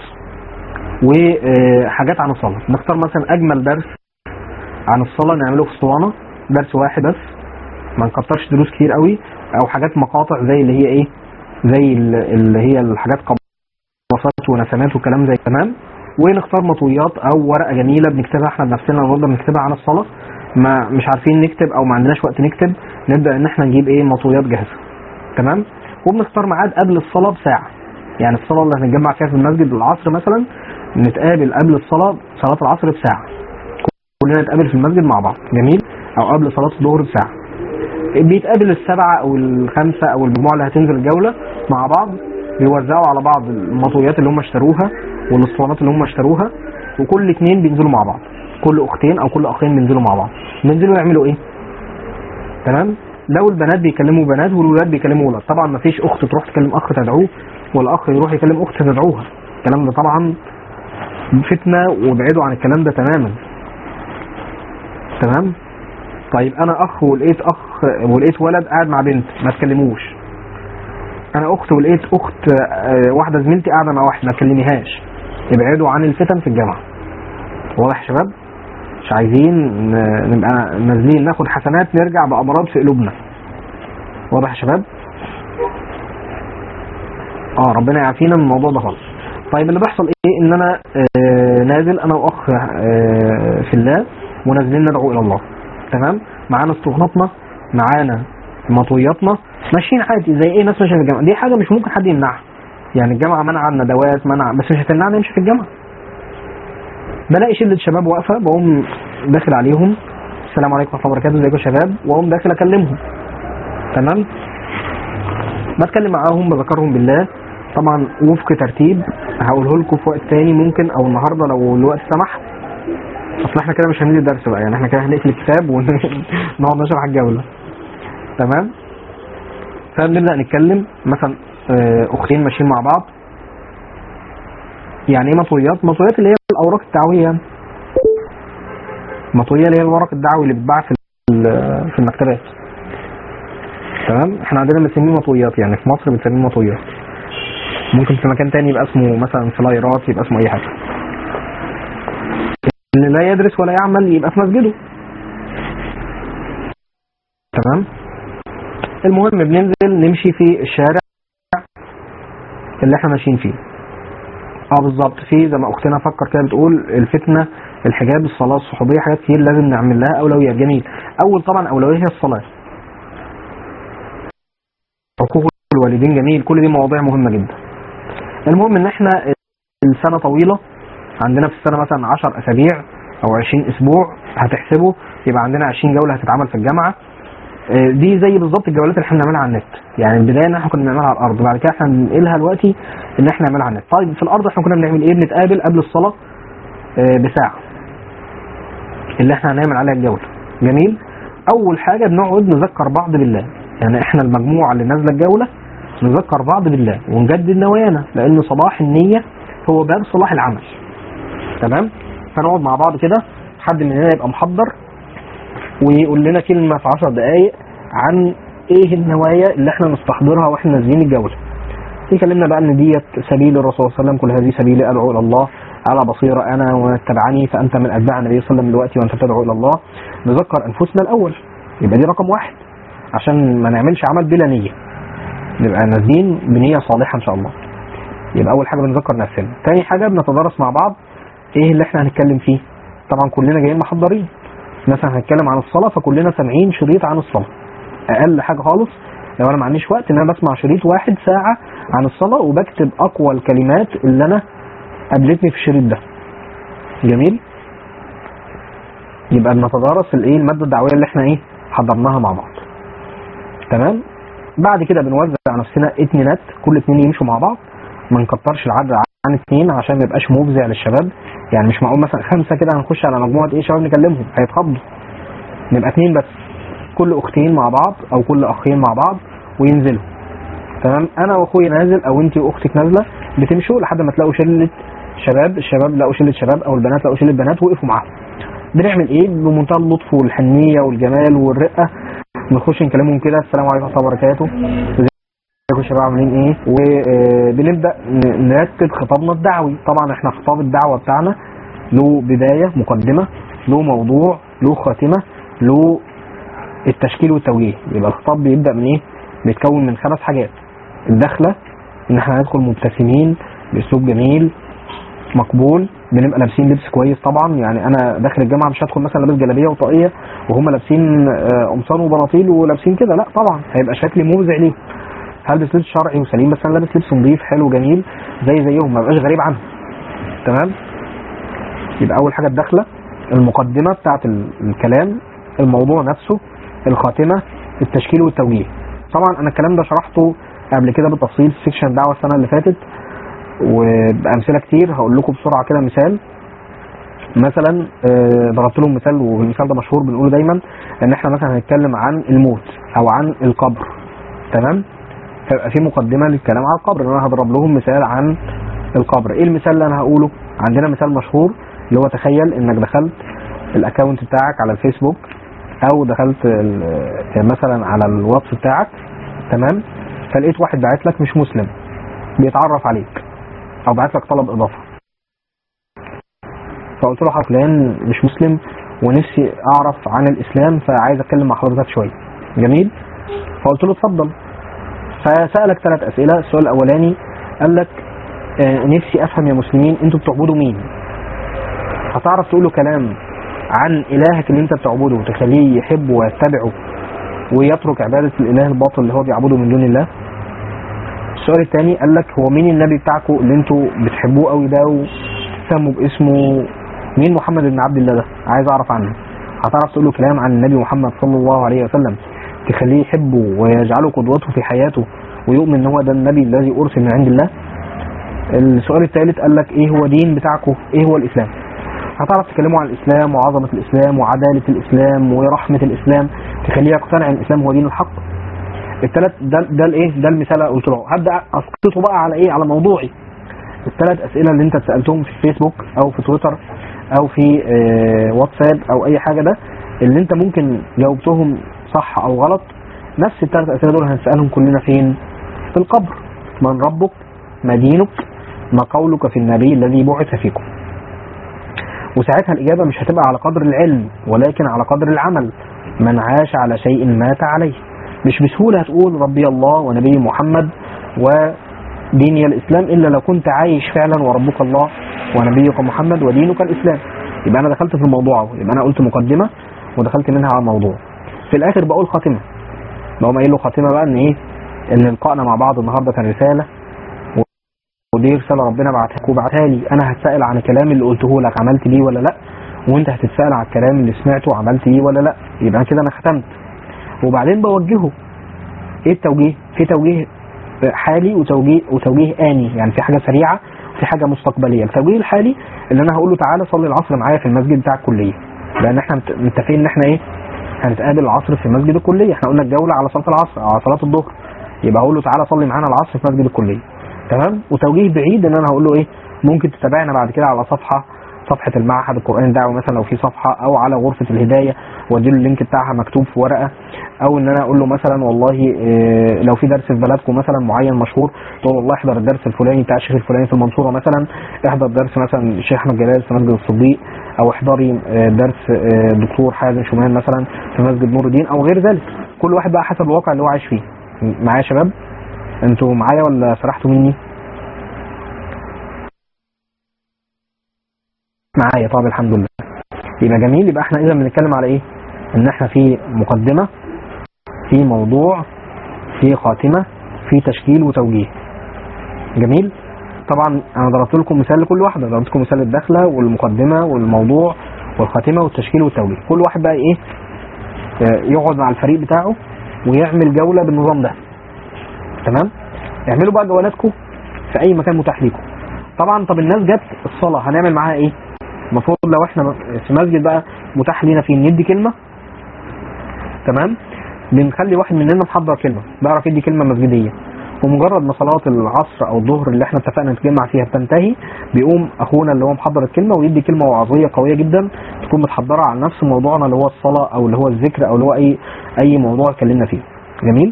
وحاجات عن الصلاه نختار مثلا اجمل درس عن الصلاه نعمله في اسطوانه درس واحد بس ما نكترش دروس كتير قوي او حاجات مقاطع زي اللي هي ايه زي ال- اللي هي الحاجات قباصات ونسمات وكلام زي تمام ونختار مطويات او ورقه جميله بنكتبها احنا بنفسنا ونقدر نكتبها عن الصلاه ما مش عارفين نكتب او ما عندناش وقت نكتب نبدا ان احنا نجيب ايه مطويات جاهزه تمام وبنختار ميعاد قبل الصلاه بساعه يعني الصلاه اللي هنتجمع فيها في المسجد العصر مثلا نتقابل قبل الصلاه صلاه العصر بساعه كلنا نتقابل في المسجد مع بعض جميل او قبل صلاه الظهر بساعه بيتقابل السبعه او الخمسه او المجموعه اللي هتنزل الجوله مع بعض بيوزعوا على بعض المطويات اللي هم اشتروها والاسطوانات اللي هم اشتروها وكل اتنين بينزلوا مع بعض كل اختين او كل اخين بينزلوا مع بعض بينزلوا يعملوا ايه تمام لو البنات بيكلموا بنات والولاد بيكلموا ولاد طبعا ما فيش اخت تروح تكلم اخ تدعوه والاخ يروح يكلم اخت تدعوها الكلام ده طبعا فتنه وابعدوا عن الكلام ده تماما تمام طيب انا اخ ولقيت اخ ولقيت ولد قاعد مع بنت ما تكلموش انا اخت ولقيت اخت آه، واحده زميلتي قاعده مع واحد ما تكلميهاش ابعدوا عن الفتن في الجامعه واضح يا شباب مش عايزين ن- نبقى نازلين ناخد حسنات نرجع بامراض في قلوبنا واضح يا شباب اه ربنا يعافينا من الموضوع ده خالص طيب اللي بيحصل ايه ان انا آه نازل انا واخ آه في الله ونازلين ندعو الى الله تمام معانا اسطواناتنا معانا مطوياتنا ماشيين عادي زي ايه ناس ماشيه في الجامعه دي حاجه مش ممكن حد يمنعها يعني الجامعه منع الندوات منع بس مش هتمنعنا نمشي في الجامعه بلاقي شله شباب واقفه بقوم داخل عليهم السلام عليكم ورحمه الله وبركاته ازيكم يا شباب واقوم داخل اكلمهم تمام بتكلم معاهم بذكرهم بالله طبعا وفق ترتيب هقوله لكم في وقت تاني ممكن او النهارده لو الوقت سمح اصل احنا كده مش هندي الدرس بقى يعني احنا كده هنقفل الكتاب ونقعد نشرح الجوله تمام فبنبدا نتكلم مثلا آه، اختين ماشيين مع بعض يعني ايه مطويات مطويات اللي هي الاوراق الدعويه يعني مطويه اللي هي الورق الدعوي اللي بيتباع في ال- في المكتبات تمام احنا عندنا بنسميه مطويات يعني في مصر بنسميه مطويات ممكن في مكان تاني يبقى اسمه مثلا فلايرات يبقى اسمه اي حاجه اللي لا يدرس ولا يعمل يبقى في مسجده تمام المهم بننزل نمشي في الشارع اللي احنا ماشيين فيه اه بالظبط في زي ما اختنا فكر كده بتقول الفتنه الحجاب الصلاه الصحوبيه حاجات كتير لازم نعمل لها اولويات جميل اول طبعا اولويه هي الصلاه حقوق الوالدين جميل كل دي مواضيع مهمه جدا المهم ان احنا السنه طويله عندنا في السنه مثلا 10 اسابيع او 20 اسبوع هتحسبه يبقى عندنا 20 جوله هتتعمل في الجامعه آه، دي زي بالظبط الجولات اللي احنا بنعملها على النت يعني البدايه ان احنا كنا بنعملها على الارض بعد كده احنا بننقلها دلوقتي ان احنا نعملها على النت طيب في الارض احنا كنا بنعمل ايه بنتقابل قبل الصلاه آه، بساعه اللي احنا هنعمل عليها الجوله جميل اول حاجه بنقعد نذكر بعض بالله يعني احنا المجموعه اللي نازله الجوله نذكر بعض بالله ونجدد نوايانا لان صلاح النيه هو باب صلاح العمل تمام فنقعد مع بعض كده حد مننا يبقى محضر ويقول لنا كلمه في 10 دقائق عن ايه النوايا اللي احنا نستحضرها واحنا نازلين الجوله يكلمنا بقى ان ديت سبيل الرسول صلى الله عليه وسلم كل هذه سبيلي ادعو الى الله على بصيره انا ومن اتبعني فانت من اتباع النبي صلى الله عليه وسلم دلوقتي وانت تدعو الى الله نذكر انفسنا الاول يبقى دي رقم واحد عشان ما نعملش عمل بلا نيه نبقى نازلين بنيه صالحه ان شاء الله يبقى اول حاجه بنذكر نفسنا تاني حاجه بنتدارس مع بعض ايه اللي احنا هنتكلم فيه طبعا كلنا جايين محضرين مثلا هنتكلم عن الصلاه فكلنا سامعين شريط عن الصلاه اقل حاجه خالص لو انا ما عنديش وقت ان انا بسمع شريط واحد ساعه عن الصلاه وبكتب اقوى الكلمات اللي انا قابلتني في الشريط ده جميل يبقى بنتدارس الايه الماده الدعويه اللي احنا ايه حضرناها مع بعض تمام بعد كده بنوزع نفسنا اتنينات كل اتنين يمشوا مع بعض ما نكترش العدد عن اتنين عشان ما يبقاش مفزع للشباب يعني مش معقول مثلا خمسه كده هنخش على مجموعه ايه شباب نكلمهم هيتخضوا نبقى اتنين بس كل اختين مع بعض او كل اخين مع بعض وينزلوا تمام انا واخويا نازل او انت واختك نازله بتمشوا لحد ما تلاقوا شله شباب الشباب لقوا شله شباب او البنات لقوا شله بنات وقفوا معاهم بنعمل ايه بمنتهى اللطف والحنيه والجمال والرقه نخش نكلمهم كده السلام عليكم ورحمه الله وبركاته ازيكم يا شباب عاملين ايه وبنبدا نرتب خطابنا الدعوي طبعا احنا خطاب الدعوه بتاعنا له بدايه مقدمه له موضوع له خاتمه له التشكيل والتوجيه يبقى الخطاب بيبدا من ايه بيتكون من خمس حاجات الدخله ان احنا هندخل مبتسمين باسلوب جميل مقبول بنبقى لابسين لبس كويس طبعا يعني انا داخل الجامعه مش هدخل مثلا لابس جلابيه وطاقيه وهم لابسين آه، قمصان وبناطيل ولابسين كده لا طبعا هيبقى شكلي مفزع ليهم هلبس لبس شرعي وسليم بس انا لابس لبس نظيف حلو جميل زي زيهم ما بقاش غريب عنهم تمام يبقى اول حاجه الدخله المقدمه بتاعت ال- الكلام الموضوع نفسه الخاتمه التشكيل والتوجيه طبعا انا الكلام ده شرحته قبل كده بالتفصيل في سيكشن دعوه السنه اللي فاتت وبامثله كتير هقول لكم بسرعه كده مثال مثلا آه، ضربت لهم مثال والمثال ده مشهور بنقوله دايما ان احنا مثلا هنتكلم عن الموت او عن القبر تمام فيبقى في مقدمه للكلام عن القبر ان انا هضرب لهم مثال عن القبر ايه المثال اللي انا هقوله عندنا مثال مشهور اللي هو تخيل انك دخلت الاكونت بتاعك على الفيسبوك او دخلت ال- مثلا على الواتس بتاعك تمام فلقيت واحد باعت لك مش مسلم بيتعرف عليك او باعت لك طلب اضافه فقلت له فلان مش مسلم ونفسي اعرف عن الاسلام فعايز اتكلم مع حضرتك شويه جميل فقلت له اتفضل فسالك ثلاث اسئله السؤال الاولاني قال لك آه، نفسي افهم يا مسلمين انتوا بتعبدوا مين هتعرف تقول له كلام عن الهك اللي انت بتعبده وتخليه يحبه ويتبعه ويترك عباده الاله الباطل اللي هو بيعبده من دون الله السؤال الثاني قال لك هو مين النبي بتاعكم اللي انتوا بتحبوه قوي ده وتسموا باسمه مين محمد بن عبد الله ده عايز اعرف عنه هتعرف تقول له كلام عن النبي محمد صلى الله عليه وسلم تخليه يحبه ويجعله قدوته في حياته ويؤمن ان هو ده النبي الذي ارسل من عند الله السؤال الثالث قال لك ايه هو دين بتاعكم ايه هو الاسلام هتعرف تكلموا عن الاسلام وعظمه الاسلام وعداله الاسلام ورحمه الاسلام تخليه يقتنع ان الاسلام هو دين الحق الثلاث ده ده الايه ده المثال اللي قلت له هبدا اسقطه بقى على ايه على موضوعي الثلاث اسئله اللي انت سالتهم في الفيسبوك او في تويتر او في آه، واتساب او اي حاجه ده اللي انت ممكن جاوبتهم صح او غلط نفس الثلاث اسئله دول هنسالهم كلنا فين في القبر من ربك ما دينك ما قولك في النبي الذي بعث فيكم وساعتها الإجابة مش هتبقى على قدر العلم ولكن على قدر العمل من عاش على شيء مات عليه مش بسهولة هتقول ربي الله ونبي محمد وديني الإسلام إلا لو كنت عايش فعلا وربك الله ونبيك محمد ودينك الإسلام يبقى أنا دخلت في الموضوع أهو. يبقى أنا قلت مقدمة ودخلت منها على الموضوع في الآخر بقول خاتمة بقوم قايل له خاتمة بقى إن إيه إن لقائنا مع بعض النهاردة كان رسالة ودي رساله ربنا بعتها لك وبعتها لي انا هتسال عن الكلام اللي قلته لك عملت بيه ولا لا وانت هتتسال عن الكلام اللي سمعته عملت بيه ولا لا يبقى أنا كده انا ختمت وبعدين بوجهه ايه التوجيه في توجيه حالي وتوجيه وتوجيه اني يعني في حاجه سريعه وفي حاجه مستقبليه التوجيه الحالي اللي انا هقول له تعالى صلي العصر معايا في المسجد بتاع الكليه لان احنا مت- متفقين ان احنا ايه هنتقابل العصر في مسجد الكليه احنا قلنا الجوله على صلاه العصر على صلاه الظهر يبقى اقول له تعالى صلي معانا العصر في مسجد الكليه تمام وتوجيه بعيد ان انا هقول له ايه ممكن تتابعنا بعد كده على صفحه صفحه المعهد القراني الدعوي مثلا لو في صفحه او على غرفه الهدايه واديله اللينك بتاعها مكتوب في ورقه او ان انا اقول له مثلا والله إيه لو في درس في بلدكم مثلا معين مشهور تقول والله احضر الدرس الفلاني بتاع الشيخ الفلاني في المنصوره مثلا احضر درس مثلا الشيخ احمد جلال في مسجد الصديق او احضري آه، درس آه، الدكتور حازم شومان مثلا في مسجد نور الدين او غير ذلك كل واحد بقى حسب الواقع اللي هو عايش فيه معايا يا شباب انتوا معايا ولا سرحتوا مني معايا طب الحمد لله يبقى جميل يبقى احنا اذا بنتكلم على ايه ان احنا في مقدمة في موضوع في خاتمة في تشكيل وتوجيه جميل طبعا انا ضربت لكم مثال لكل واحدة ضربت لكم مثال الدخلة والمقدمة والموضوع والخاتمة والتشكيل والتوجيه كل واحد بقى ايه آه، يقعد مع الفريق بتاعه ويعمل جولة بالنظام ده تمام اعملوا بقى جولاتكم في اي مكان متاح ليكم طبعا طب الناس جت الصلاة هنعمل معاها ايه المفروض لو احنا في مسجد بقى متاح لينا فيه ندي كلمة تمام بنخلي واحد مننا محضر كلمة بيعرف يدي كلمة مسجدية ومجرد ما صلاة العصر او الظهر اللي احنا اتفقنا نتجمع فيها بتنتهي بيقوم اخونا اللي هو محضر الكلمة ويدي كلمة وعظية قوية جدا تكون متحضرة على نفس موضوعنا اللي هو الصلاة او اللي هو الذكر او اللي هو اي اي موضوع اتكلمنا فيه جميل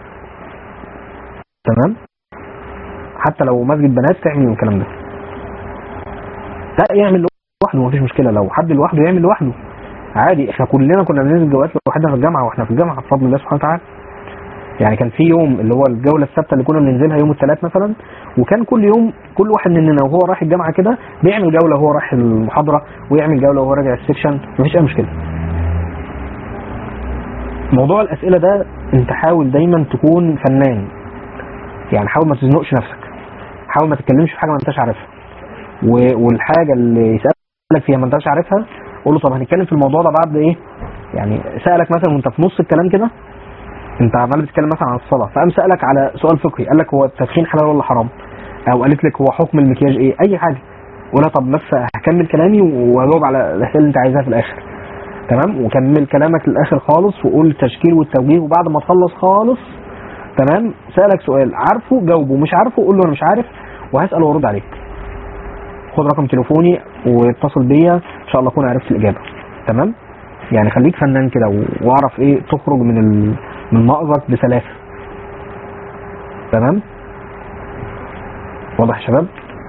تمام حتى لو مسجد بنات تعمل الكلام ده لا يعمل لوحده مفيش مشكله لو حد لوحده يعمل لوحده عادي احنا كلنا كنا بننزل جولات لوحدنا في الجامعه واحنا في الجامعه بفضل الله سبحانه وتعالى يعني كان في يوم اللي هو الجوله الثابته اللي كنا بننزلها يوم الثلاث مثلا وكان كل يوم كل واحد مننا وهو رايح الجامعه كده بيعمل جوله وهو رايح المحاضره ويعمل جوله وهو راجع السكشن مفيش اي مشكله موضوع الاسئله ده انت حاول دايما تكون فنان يعني حاول ما تزنقش نفسك حاول ما تتكلمش في حاجه ما انتش عارفها و- والحاجه اللي يسالك فيها ما انتش عارفها قول له طب هنتكلم في الموضوع ده بعد ايه يعني سالك مثلا وانت في نص الكلام كده انت عمال بتتكلم مثلا عن الصلاه فقام سالك على سؤال فقهي قال لك هو التدخين حلال ولا حرام او قالت لك هو حكم المكياج ايه اي حاجه قولها طب بس هكمل كلامي وهجاوب على الاسئله اللي انت عايزها في الاخر تمام وكمل كلامك للاخر خالص وقول التشكيل والتوجيه وبعد ما تخلص خالص تمام سالك سؤال عارفه جاوبه مش عارفه قول له انا مش عارف وهسال وارد عليك خد رقم تليفوني واتصل بيا ان شاء الله اكون عرفت الاجابه تمام يعني خليك فنان كده و- واعرف ايه تخرج من ال... من مأزق بسلاسه تمام واضح يا شباب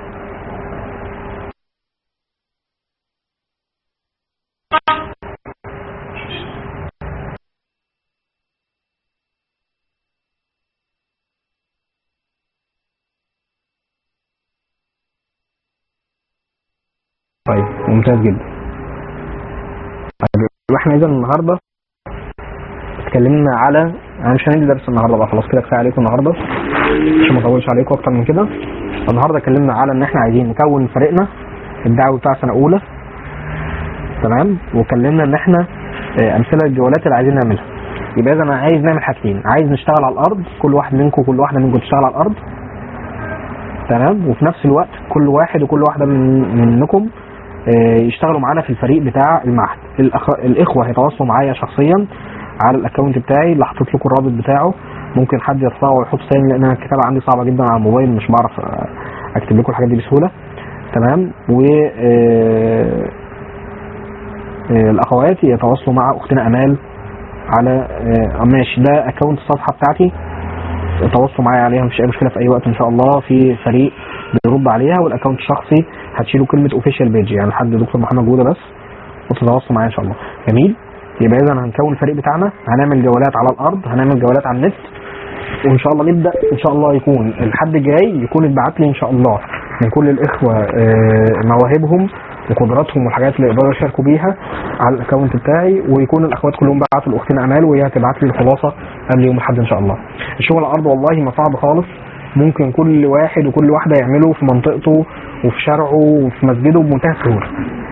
طيب ممتاز جدا طيب يبقى احنا اذا النهارده اتكلمنا على انا مش هندي درس النهارده بقى خلاص كده كفايه عليكم النهارده عشان ما اطولش عليكم اكتر من كده النهارده اتكلمنا على ان احنا عايزين نكون فريقنا الدعوي بتاع سنه اولى تمام واتكلمنا ان احنا آه، امثله الجولات اللي عايزين نعملها يبقى اذا انا عايز نعمل حاجتين عايز نشتغل على الارض كل واحد منكم كل واحده منكم تشتغل على الارض تمام وفي نفس الوقت كل واحد وكل واحده من منكم آه، يشتغلوا معانا في الفريق بتاع المعهد الأخ... الاخوه هيتواصلوا معايا شخصيا على الاكونت بتاعي اللي حطيت لكم الرابط بتاعه ممكن حد يرفعه ويحط تاني لان انا الكتابه عندي صعبه جدا على الموبايل مش بعرف آه، اكتب لكم الحاجات دي بسهوله تمام و آه، آه، الاخوات يتواصلوا مع اختنا امال على آه، ماشي ده اكونت الصفحه بتاعتي تواصلوا معايا عليها مفيش اي مشكله في اي وقت ان شاء الله في فريق بيرد عليها والاكونت الشخصي هتشيلوا كلمه اوفيشال بيج يعني لحد دكتور محمد جوده بس وتتواصلوا معايا ان شاء الله جميل يبقى اذا هنكون الفريق بتاعنا هنعمل جولات على الارض هنعمل جولات على النت وان شاء الله نبدا ان شاء الله يكون الحد الجاي يكون اتبعت لي ان شاء الله من كل الاخوه آه، مواهبهم وقدراتهم والحاجات اللي يقدروا يشاركوا بيها على الاكونت بتاعي ويكون الاخوات كلهم بعتوا لاختنا امال وهي هتبعت لي الخلاصه قبل يوم الاحد ان شاء الله. الشغل على الارض والله ما صعب خالص ممكن كل واحد وكل واحده يعمله في منطقته وفي شارعه وفي مسجده بمنتهى السهوله.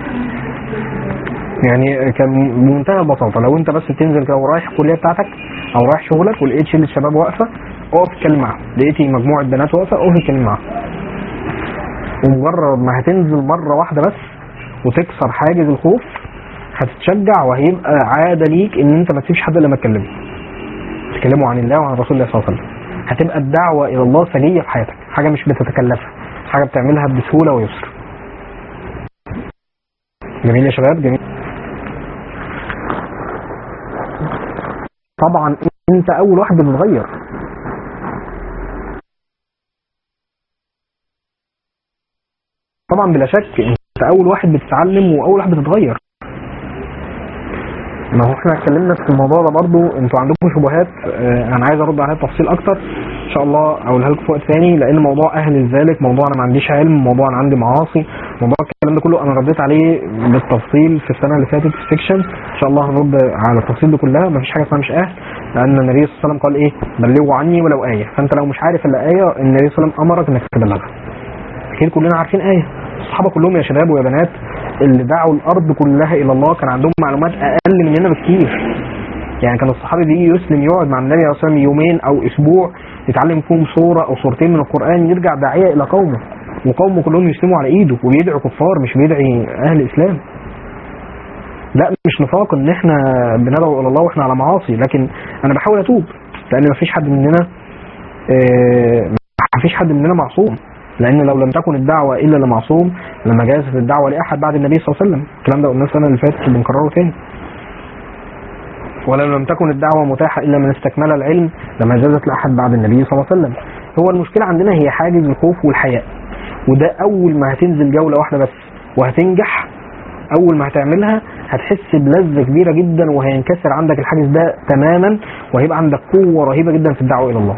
يعني كان بمنتهى البساطه لو انت بس تنزل كده ورايح الكليه بتاعتك او رايح شغلك ولقيت شله شباب واقفه اقف اتكلم معاهم لقيتي مجموعه بنات واقفه اقف اتكلم معاهم ومجرد ما هتنزل مره واحده بس وتكسر حاجز الخوف هتتشجع وهيبقى عاده ليك ان انت ما تسيبش حد الا ما تكلمه تكلموا عن الله وعن رسول الله صلى الله عليه وسلم هتبقى الدعوه الى الله سجيه في حياتك حاجه مش بتتكلفها حاجه بتعملها بسهوله ويسر جميل يا شباب جميل طبعا انت اول واحد بتتغير طبعا بلا شك انت اول واحد بتتعلم واول واحد بتتغير ما هو احنا اتكلمنا في الموضوع ده برضو انتوا عندكم شبهات اه انا عايز ارد عليها بتفصيل اكتر ان شاء الله اقولها لكم في وقت ثاني لان موضوع اهل لذلك موضوع انا ما عنديش علم موضوع انا عندي معاصي موضوع الكلام ده كله انا رديت عليه بالتفصيل في السنه اللي فاتت في سيكشن ان شاء الله هنرد على التفاصيل دي كلها ما فيش حاجه اسمها مش اهل لان النبي صلى الله عليه وسلم قال ايه بلغوا عني ولو ايه فانت لو مش عارف الا ايه النبي صلى الله عليه وسلم امرك انك تبلغها اكيد كلنا عارفين ايه الصحابه كلهم يا شباب ويا بنات اللي دعوا الارض كلها الى الله كان عندهم معلومات اقل مننا بكتير يعني كان الصحابي بيجي يسلم يقعد مع النبي عليه الصلاه والسلام يومين او اسبوع يتعلم فيهم سوره او سورتين من القران يرجع داعيه الى قومه وقومه كلهم يسلموا على ايده وبيدعي كفار مش بيدعي اهل اسلام لا مش نفاق ان احنا بندعو الى الله واحنا على معاصي لكن انا بحاول اتوب لان مفيش حد مننا آه، مفيش حد مننا معصوم لان لو لم تكن الدعوه الا لمعصوم لما جازت الدعوه لاحد بعد النبي صلى الله عليه وسلم الكلام ده قلناه السنه اللي فاتت وبنكرره تاني ولو لم تكن الدعوه متاحه الا من استكمل العلم لما جازت لاحد بعد النبي صلى الله عليه وسلم هو المشكله عندنا هي حاجز الخوف والحياء وده اول ما هتنزل جوله واحده بس وهتنجح اول ما هتعملها هتحس بلذه كبيره جدا وهينكسر عندك الحاجز ده تماما وهيبقى عندك قوه رهيبه جدا في الدعوه الى الله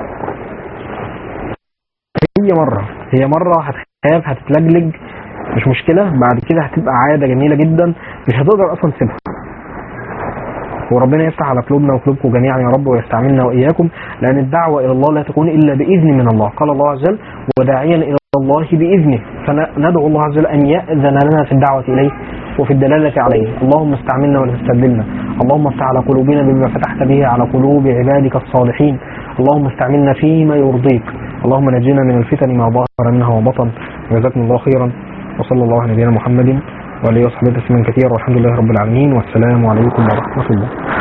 هي مرة هي مرة هتخاف هتتلجلج مش مشكلة بعد كده هتبقى عادة جميلة جدا مش هتقدر أصلا تسيبها وربنا يفتح على قلوبنا وقلوبكم جميعا يا رب ويستعملنا وإياكم لأن الدعوة إلى الله لا تكون إلا بإذن من الله قال الله عز وجل وداعيا إلى الله بإذنه فندعو الله عز وجل أن يأذن لنا في الدعوة إليه وفي الدلالة عليه اللهم استعملنا ولا تستبدلنا اللهم افتح على قلوبنا بما فتحت به على قلوب عبادك الصالحين اللهم استعملنا فيما يرضيك اللهم نجينا من الفتن ما ظهر منها وبطن جزاكم الله خيرا وصلى الله على نبينا محمد وعليه وصحبه تسليما كثيرا والحمد لله رب العالمين والسلام عليكم ورحمه الله